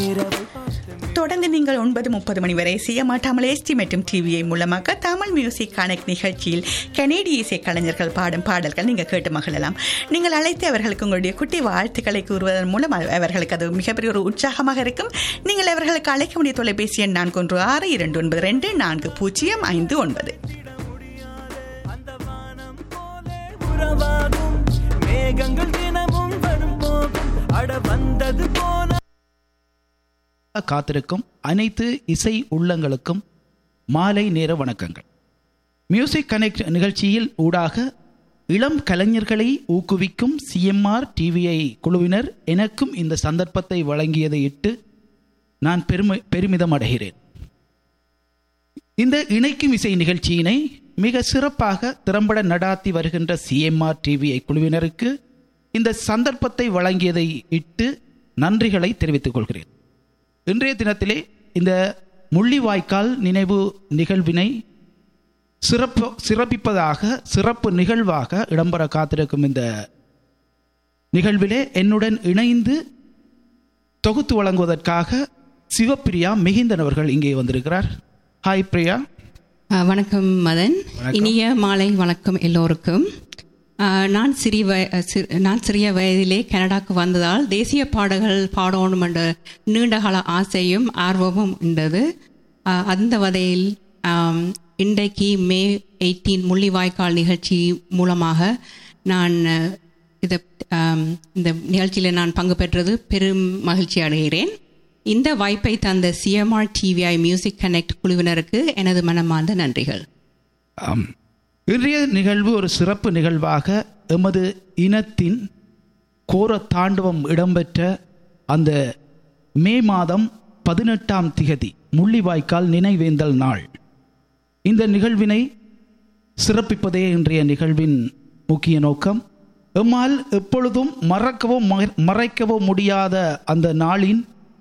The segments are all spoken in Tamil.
நிறவை பார்த்து தொடர்ந்து நீங்கள் ஒன்பது முப்பது மணி வரை செய்ய மாட்டாமல் எஸ்டி மற்றும் டிவிஐ மூலமாக தமிழ் மியூசிக் கனெக்ட் நிகழ்ச்சியில் கனேடிய இசை கலைஞர்கள் பாடும் பாடல்கள் நீங்கள் கேட்டு மகிழலாம் நீங்கள் அழைத்து அவர்களுக்கு உங்களுடைய குட்டி வாழ்த்துக்களை கூறுவதன் மூலம் அவ- அவர்களுக்கு அது மிகப்பெரிய ஒரு உற்சாகமாக இருக்கும் நீங்கள் அவர்களுக்கு அழைக்க வேண்டிய தொலைபேசி எண் நான்கு ஒன்று ஆறு இரண்டு ஒன்பது ரெண்டு நான்கு பூஜ்ஜியம் ஐந்து ஒன்பது அந்த வானம் போலே உறவாகும் மேகங்கள் தினமும் வரும் போகும் அட வந்தது போன காத்திருக்கும் அனைத்து இசை உள்ளங்களுக்கும் மாலை நேர வணக்கங்கள் மியூசிக் கனெக்ட் நிகழ்ச்சியில் ஊடாக இளம் கலைஞர்களை ஊக்குவிக்கும் சிஎம்ஆர் டிவிஐ குழுவினர் எனக்கும் இந்த சந்தர்ப்பத்தை வழங்கியதை இட்டு நான் பெருமை பெருமிதம் அடைகிறேன் இந்த இணைக்கும் இசை நிகழ்ச்சியினை மிக சிறப்பாக திறம்பட நடாத்தி வருகின்ற சிஎம்ஆர் டிவிஐ குழுவினருக்கு இந்த சந்தர்ப்பத்தை வழங்கியதை இட்டு நன்றிகளை தெரிவித்துக் கொள்கிறேன் இன்றைய தினத்திலே இந்த முள்ளிவாய்க்கால் நினைவு நிகழ்வினை சிறப்பு சிறப்பிப்பதாக சிறப்பு நிகழ்வாக இடம்பெற காத்திருக்கும் இந்த நிகழ்விலே என்னுடன் இணைந்து தொகுத்து வழங்குவதற்காக சிவப்பிரியா மிகிந்தன் அவர்கள் இங்கே வந்திருக்கிறார் ஹாய் பிரியா ஆ, வணக்கம் மதன் வணக்கம். இனிய மாலை வணக்கம் எல்லோருக்கும் ஆ, நான் சிறிய வய சி- நான் சிறிய வயதிலே கனடாக்கு வந்ததால் தேசிய பாடல்கள் பாடணும் என்ற நீண்டகால ஆசையும் ஆர்வமும் உண்டது ஆ, அந்த வகையில் ஆம், இன்றைக்கு மே எயிட்டீன் முள்ளிவாய்க்கால் நிகழ்ச்சி மூலமாக நான் அ, இத ஆம், இந்த நிகழ்ச்சியில் நான் பங்கு பெற்றது பெரும் மகிழ்ச்சி அடைகிறேன் இந்த வாய்ப்பை தந்த சிஎம்ஆர் டிவிஐ மியூசிக் கனெக்ட் குழுவினருக்கு எனது மனமார்ந்த நன்றிகள் ஆம். இன்றைய நிகழ்வு ஒரு சிறப்பு நிகழ்வாக எமது இனத்தின் கோர தாண்டவம் இடம்பெற்ற அந்த மே மாதம் பதினெட்டாம் திகதி முள்ளிவாய்க்கால் நினைவேந்தல் நாள் இந்த நிகழ்வினை சிறப்பிப்பதே இன்றைய நிகழ்வின் முக்கிய நோக்கம் எம்மால் எப்பொழுதும் மறக்கவோ மற- மறைக்கவோ முடியாத அந்த நாளின்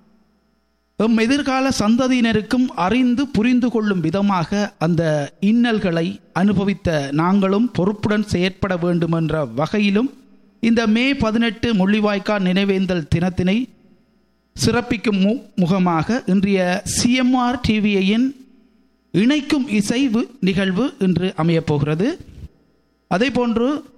எம் எதிர்கால சந்ததியினருக்கும் அறிந்து புரிந்து கொள்ளும் விதமாக அந்த இன்னல்களை அனுபவித்த நாங்களும் பொறுப்புடன் செயற்பட வேண்டும் என்ற வகையிலும் இந்த மே பதினெட்டு முள்ளிவாய்க்கால் நினைவேந்தல் தினத்தினை சிறப்பிக்கும் மு முகமாக இன்றைய சிஎம்ஆர் டிவிஐயின் இணைக்கும் இசைவு நிகழ்வு இன்று அமையப் போகிறது அதேபோன்று